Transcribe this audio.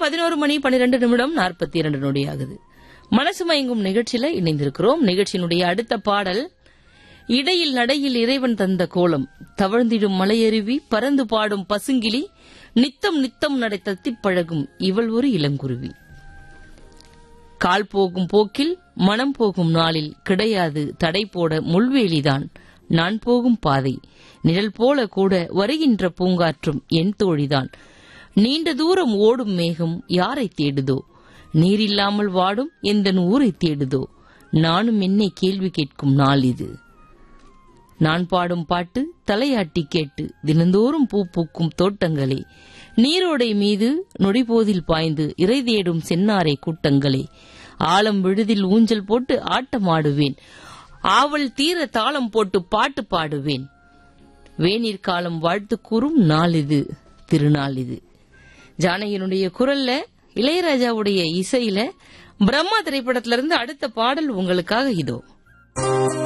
பதினோரு மணி பனிரெண்டு நிமிடம் நாற்பத்தி இரண்டு நொடியாகுது மனசு மயங்கும் நிகழ்ச்சியில இணைந்திருக்கிறோம் நிகழ்ச்சியினுடைய அடுத்த பாடல் இடையில் நடையில் இறைவன் தந்த கோலம் தவழ்ந்திடும் மலையருவி பறந்து பாடும் பசுங்கிளி நித்தம் நித்தம் நடை தத்திப் பழகும் இவள் ஒரு இளங்குருவி கால் போகும் போக்கில் மனம் போகும் நாளில் கிடையாது தடை போட முள்வேலிதான் நான் போகும் பாதை நிழல் போல கூட வருகின்ற பூங்காற்றும் என் தோழிதான் நீண்ட தூரம் ஓடும் மேகம் யாரை தேடுதோ நீரில்லாமல் வாடும் எந்தன் ஊரை தேடுதோ நானும் என்னை கேள்வி கேட்கும் நாள் இது நான் பாடும் பாட்டு தலையாட்டி கேட்டு தினந்தோறும் பூ பூக்கும் தோட்டங்களே நீரோடை மீது நொடிபோதில் பாய்ந்து இறை தேடும் சென்னாரை கூட்டங்களே ஆழம் விழுதில் ஊஞ்சல் போட்டு ஆட்டமாடுவேன் ஆவல் தீர தாளம் போட்டு பாட்டு பாடுவேன் வேநீர் காலம் வாழ்த்து கூறும் நாள் இது திருநாள் இது ஜானகியினுடைய குரல்ல இளையராஜாவுடைய இசையில பிரம்மா திரைப்படத்திலிருந்து அடுத்த பாடல் உங்களுக்காக இதோ